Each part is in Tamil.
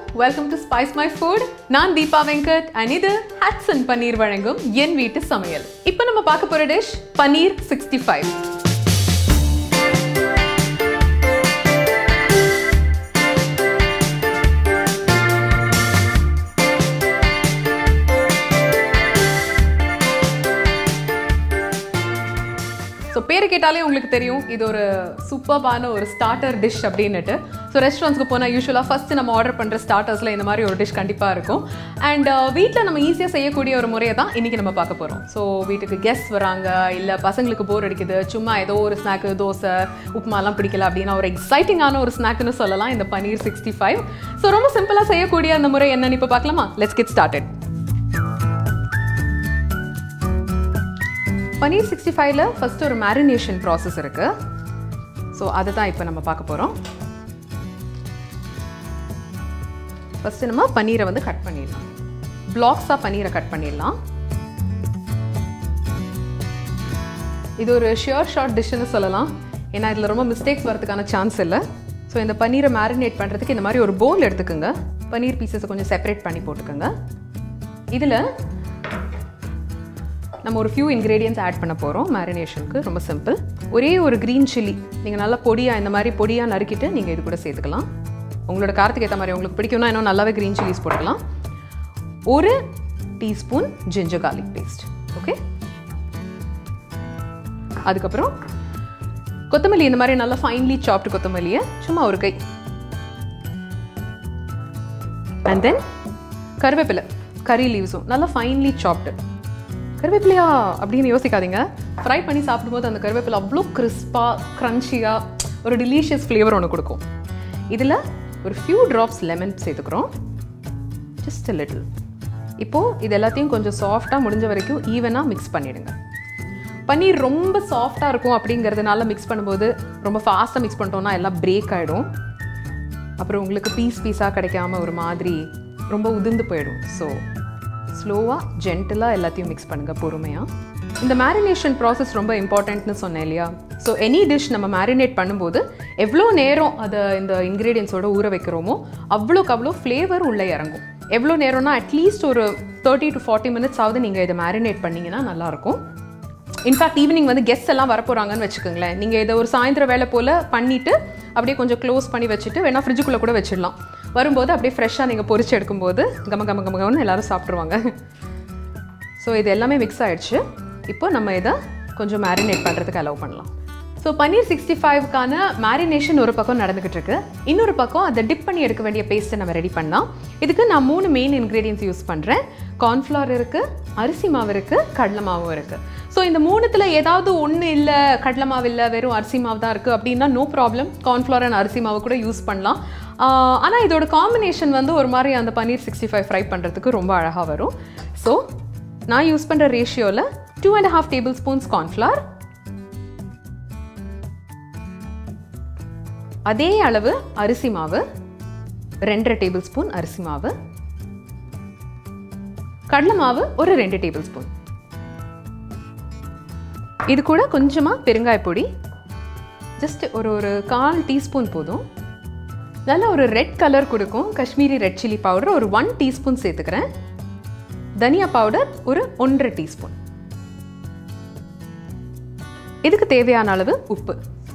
welcome to spice my food நான் தீபா வெங்கட் அண்ட் இது ஹட்சன் பன்னீர் வழங்கும் என் வீட்டு சமையல் இப்போ நம்ம பார்க்க போற dish paneer sixty five so பேர் கேட்டாலே உங்களுக்கு தெரியும் இது ஒரு சூப்பர்பான ஒரு ஸ்டார்டர் டிஷ் அப்படின்னுட்டு ஸோ ரெஸ்டாரண்ட்ஸ்க்கு போனால் யூஸ்வலாக ஃபஸ்ட்டு நம்ம ஆர்டர் பண்ணுற ஸ்டார்டர்ஸில் இந்த மாதிரி ஒரு டிஷ் கண்டிப்பாக இருக்கும் அண்ட் வீட்டில் நம்ம ஈஸியாக செய்யக்கூடிய ஒரு முறையை தான் இன்றைக்கி நம்ம பார்க்க போகிறோம் ஸோ வீட்டுக்கு கெஸ்ட் வராங்க இல்லை பசங்களுக்கு போர் அடிக்குது சும்மா ஏதோ ஒரு ஸ்நாக்கு தோசை உப்புமாலாம் பிடிக்கல அப்படின்னா ஒரு எக்ஸைட்டிங்கான ஒரு ஸ்நாக்னு சொல்லலாம் இந்த பன்னீர் சிக்ஸ்டி ஃபைவ் ஸோ ரொம்ப சிம்பிளாக செய்யக்கூடிய அந்த முறை என்னன்னு இப்போ பார்க்கலாமா let's get started paneer sixty ஃபைவ்ல ஃபஸ்ட்டு ஒரு மேரினேஷன் ப்ராசஸ் இருக்குது ஸோ அதை தான் இப்போ நம்ம பார்க்க போகிறோம் ஃபஸ்ட்டு நம்ம பன்னீரை வந்து கட் பண்ணிடலாம் பிளாக்ஸாக பன்னீரை கட் பண்ணிடலாம் இது ஒரு ஷியோர் ஷார்ட் டிஷ்ஷுன்னு சொல்லலாம் ஏன்னா இதில் ரொம்ப மிஸ்டேக்ஸ் வரதுக்கான சான்ஸ் இல்லை ஸோ இந்த பன்னீரை மேரினேட் பண்ணுறதுக்கு இந்த மாதிரி ஒரு போல் எடுத்துக்கோங்க பன்னீர் பீசஸை கொஞ்சம் செப்பரேட் பண்ணி போட்டுக்கோங்க இதில் நம்ம ஒரு ஃபியூ இன்க்ரீடியன்ஸ் ஆட் பண்ண போகிறோம் மேரினேஷனுக்கு ரொம்ப சிம்பிள் ஒரே ஒரு க்ரீன் சில்லி நீங்கள் நல்லா பொடியாக இந்த மாதிரி பொடியாக நறுக்கிட்டு நீங்கள் இது கூட சேர்த்துக்கலாம் உங்களோட காரத்துக்கு ஏற்ற மாதிரி உங்களுக்கு பிடிக்கும்னா இன்னும் நல்லாவே க்ரீன் சில்லிஸ் போட்டுக்கலாம் ஒரு teaspoon ginger garlic paste okay அதுக்கப்புறம் கொத்தமல்லி இந்த மாதிரி நல்லா ஃபைன்லி சாப்டு கொத்தமல்லியை சும்மா ஒரு கை அண்ட் தென் கருவேப்பிலை கறி லீவ்ஸும் நல்லா ஃபைன்லி சாப்டு கருவேப்பிலையா அப்படின்னு யோசிக்காதீங்க ஃப்ரை பண்ணி சாப்பிடும்போது அந்த கருவேப்பிலை அவ்வளோ கிறிஸ்பாக க்ரன்ச்சியாக ஒரு டெலிஷியஸ் ஃப்ளேவர் ஒன்று கொடுக்கும் இதில் ஒரு ஃபியூ ட்ராப்ஸ் லெமன் சேர்த்துக்கிறோம் ஜஸ்ட் லிட்டில் இப்போது இது எல்லாத்தையும் கொஞ்சம் சாஃப்டாக முடிஞ்ச வரைக்கும் ஈவனாக மிக்ஸ் பண்ணிவிடுங்க பன்னீர் ரொம்ப சாஃப்டாக இருக்கும் அப்படிங்கிறதுனால மிக்ஸ் பண்ணும்போது ரொம்ப ஃபாஸ்ட்டாக மிக்ஸ் பண்ணிட்டோம்னா எல்லாம் பிரேக் ஆகிடும் அப்புறம் உங்களுக்கு பீஸ் பீஸாக கிடைக்காம ஒரு மாதிரி ரொம்ப உதிர்ந்து போயிடும் ஸோ ஸ்லோவாக ஜென்டலாக எல்லாத்தையும் மிக்ஸ் பண்ணுங்கள் பொறுமையாக இந்த மேரினேஷன் ப்ராசஸ் ரொம்ப இம்பார்ட்டண்ட்னு சொன்னேன் இல்லையா ஸோ எனி டிஷ் நம்ம மேரினேட் பண்ணும்போது எவ்வளோ நேரம் அதை இந்த இன்க்ரீடியன்ஸோட ஊற வைக்கிறோமோ அவ்வளோக்கு அவ்வளோ ஃப்ளேவர் உள்ளே இறங்கும் எவ்வளோ நேரம்னா அட்லீஸ்ட் ஒரு தேர்ட்டி டு ஃபார்ட்டி மினிட்ஸ் ஆகுது நீங்கள் இதை மேரினேட் பண்ணிங்கன்னா நல்லாயிருக்கும் இன்ஃபேக்ட் ஈவினிங் வந்து கெஸ்ட் எல்லாம் வரப்போகிறாங்கன்னு வச்சுக்கோங்களேன் நீங்கள் இதை ஒரு சாயந்தரம் வேலை போல் பண்ணிவிட்டு அப்படியே கொஞ்சம் க்ளோஸ் பண்ணி வச்சுட்டு வேணால் ஃப்ரிட்ஜுக்குள்ளே கூட வச்சிடலாம் வரும்போது அப்படியே ஃப்ரெஷ்ஷாக நீங்கள் பொரிச்சு எடுக்கும்போது கம கம கம கமன்னு எல்லோரும் சாப்பிட்ருவாங்க ஸோ இது எல்லாமே மிக்ஸ் ஆகிடுச்சு இப்போ நம்ம இதை கொஞ்சம் மேரினேட் பண்ணுறதுக்கு அலோவ் பண்ணலாம் ஸோ பன்னீர் சிக்ஸ்டி ஃபைவ்க்கான மேரினேஷன் ஒரு பக்கம் நடந்துக்கிட்டு இருக்கு இன்னொரு பக்கம் அதை டிப் பண்ணி எடுக்க வேண்டிய பேஸ்ட்டை நம்ம ரெடி பண்ணலாம் இதுக்கு நான் மூணு மெயின் இன்க்ரீடியன்ஸ் யூஸ் பண்ணுறேன் கார்ன்ஃப்ளவர் இருக்குது அரிசி மாவு இருக்குது கடலை மாவும் இருக்குது ஸோ இந்த மூணுத்தில் ஏதாவது ஒன்று இல்லை கடலை மாவு இல்லை வெறும் அரிசி மாவு தான் இருக்குது அப்படின்னா நோ ப்ராப்ளம் கார்ன்ஃப்ளவர் அண்ட் அரிசி மாவு கூட யூஸ் பண்ணலாம் ஆனால் இதோட காம்பினேஷன் வந்து ஒரு மாதிரி அந்த பன்னீர் சிக்ஸ்டி ஃபைவ் ஃப்ரை பண்ணுறதுக்கு ரொம்ப அழகாக வரும் ஸோ நான் யூஸ் பண்ணுற ரேஷியோவில் two and half tablespoons cornflour அதே அளவு அரிசி மாவு ரெண்டரை டேபிள் ஸ்பூன் அரிசி மாவு கடலை மாவு ஒரு ரெண்டு டேபிள் ஸ்பூன் இது கூட கொஞ்சமாக பெருங்காய பொடி ஜஸ்ட் ஒரு ஒரு கால் டீஸ்பூன் போதும் நல்ல ஒரு ரெட் கலர் கொடுக்கும் காஷ்மீரி ரெட் சில்லி பவுடர் ஒரு ஒன் டீஸ்பூன் சேர்த்துக்கிறேன் தனியா பவுடர் ஒரு ஒன்றரை டீஸ்பூன் இதுக்கு தேவையான அளவு உப்பு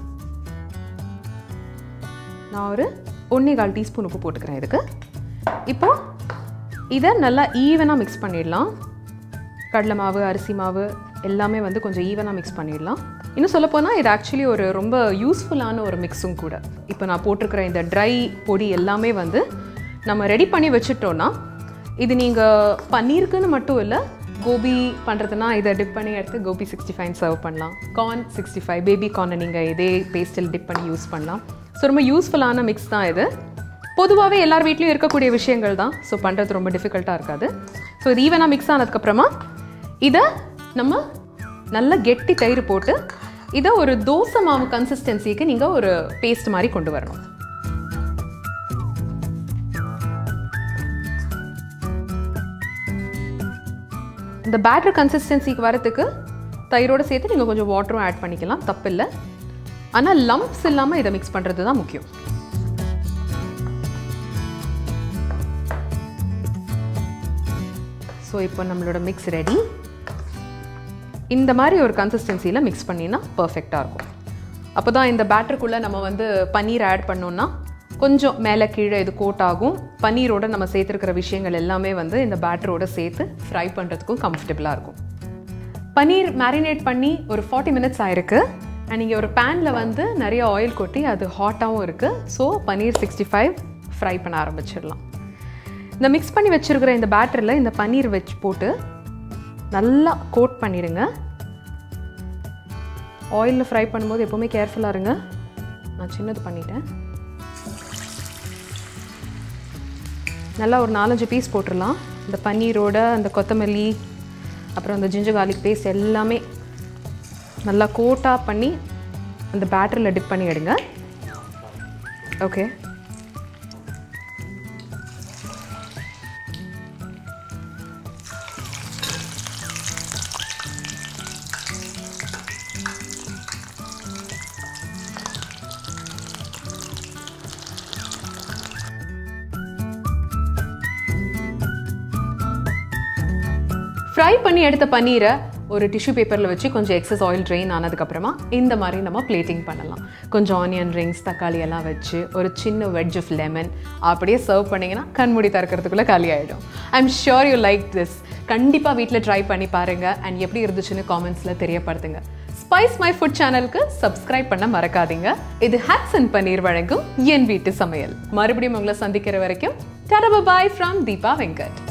நான் ஒரு ஒன்றே கால் டீஸ்பூன் உப்பு போட்டுக்கிறேன் இதுக்கு இப்போ இதை நல்லா ஈவனாக மிக்ஸ் பண்ணிடலாம் கடலை மாவு அரிசி மாவு எல்லாமே வந்து கொஞ்சம் ஈவனாக மிக்ஸ் பண்ணிடலாம் இன்னும் சொல்லப்போனால் இது ஆக்சுவலி ஒரு ரொம்ப யூஸ்ஃபுல்லான ஒரு மிக்ஸும் கூட இப்போ நான் போட்டிருக்கிற இந்த ட்ரை பொடி எல்லாமே வந்து நம்ம ரெடி பண்ணி வச்சுட்டோன்னா இது நீங்கள் பன்னீருக்குன்னு மட்டும் இல்லை கோபி பண்ணுறதுனா இதை டிப் பண்ணி எடுத்து கோபி சிக்ஸ்டி ஃபைவ் சர்வ் பண்ணலாம் கார்ன் சிக்ஸ்டி ஃபைவ் பேபி கார்னை நீங்கள் இதே பேஸ்டில் டிப் பண்ணி யூஸ் பண்ணலாம் ஸோ ரொம்ப யூஸ்ஃபுல்லான மிக்ஸ் தான் இது பொதுவாகவே எல்லார் வீட்லேயும் இருக்கக்கூடிய விஷயங்கள் தான் ஸோ பண்ணுறது ரொம்ப டிஃபிகல்ட்டாக இருக்காது ஸோ இது ஈவனாக மிக்ஸ் ஆனதுக்கப்புறமா இதை நம்ம நல்ல கெட்டி தயிர் போட்டு இதை ஒரு தோசை மாவு கன்சிஸ்டன்சிக்கு நீங்கள் ஒரு பேஸ்ட் மாதிரி கொண்டு வரணும் இந்த பேட்டர் கன்சிஸ்டன்சிக்கு வரத்துக்கு தயிரோடு சேர்த்து நீங்கள் கொஞ்சம் வாட்டரும் ஆட் பண்ணிக்கலாம் தப்பில்லை ஆனால் லம்ப்ஸ் இல்லாமல் இதை மிக்ஸ் பண்ணுறது தான் முக்கியம் ஸோ இப்போ நம்மளோட மிக்ஸ் ரெடி இந்த மாதிரி ஒரு கன்சிஸ்டன்சியில் மிக்ஸ் பண்ணினா பர்ஃபெக்டாக இருக்கும் அப்போ தான் இந்த பேட்டருக்குள்ளே நம்ம வந்து பன்னீர் ஆட் பண்ணோம்னா கொஞ்சம் மேலே கீழே இது கோட் ஆகும் பன்னீரோட நம்ம சேர்த்துருக்கிற விஷயங்கள் எல்லாமே வந்து இந்த பேட்டரோட சேர்த்து ஃப்ரை பண்ணுறதுக்கும் கம்ஃபர்டபுளாக இருக்கும் பன்னீர் மேரினேட் பண்ணி ஒரு ஃபார்ட்டி மினிட்ஸ் ஆயிருக்கு அண்ட் இங்கே ஒரு பேனில் வந்து நிறைய ஆயில் கொட்டி அது ஹாட்டாகவும் இருக்குது so paneer sixty five fry பண்ண ஆரம்பிச்சிடலாம் இந்த மிக்ஸ் பண்ணி வச்சுருக்கிற இந்த பேட்டரில் இந்த பன்னீர் வச்சு போட்டு நல்லா கோட் பண்ணிடுங்க ஆயிலில் ஃப்ரை பண்ணும்போது எப்போவுமே கேர்ஃபுல்லாக இருங்க நான் சின்னது பண்ணிட்டேன் நல்லா ஒரு நாலஞ்சு பீஸ் போட்டுடலாம் இந்த பன்னீரோட அந்த கொத்தமல்லி அப்புறம் அந்த ஜிஞ்சர் கார்லிக் பேஸ்ட் எல்லாமே நல்லா கோட்டாக பண்ணி அந்த பேட்டரியில் டிப் பண்ணி எடுங்க ஓகே ஃப்ரை பண்ணி எடுத்த பன்னீரை ஒரு டிஷ்யூ பேப்பரில் வச்சு கொஞ்சம் எக்ஸஸ் ஆயில் ட்ரெயின் ஆனதுக்கப்புறமா இந்த மாதிரி நம்ம பிளேட்டிங் பண்ணலாம் கொஞ்சம் ஆனியன் ரிங்ஸ் தக்காளி எல்லாம் வச்சு ஒரு சின்ன வெட்ஜ் ஆஃப் லெமன் அப்படியே சர்வ் பண்ணிங்கன்னா கண்மூடி திறக்கிறதுக்குள்ளே காலி ஆகிடும் I am sure you like this கண்டிப்பாக வீட்டில் ட்ரை பண்ணி பாருங்கள் அண்ட் எப்படி இருந்துச்சுன்னு காமெண்ட்ஸில் தெரியப்படுத்துங்க ஸ்பைஸ் மை ஃபுட் சேனலுக்கு சப்ஸ்கிரைப் பண்ண மறக்காதீங்க இது ஹேக்ஸ் அண்ட் பன்னீர் வழங்கும் என் வீட்டு சமையல் மறுபடியும் உங்களை சந்திக்கிற வரைக்கும் டரப பாய் ஃப்ரம் தீபா வெங்கட்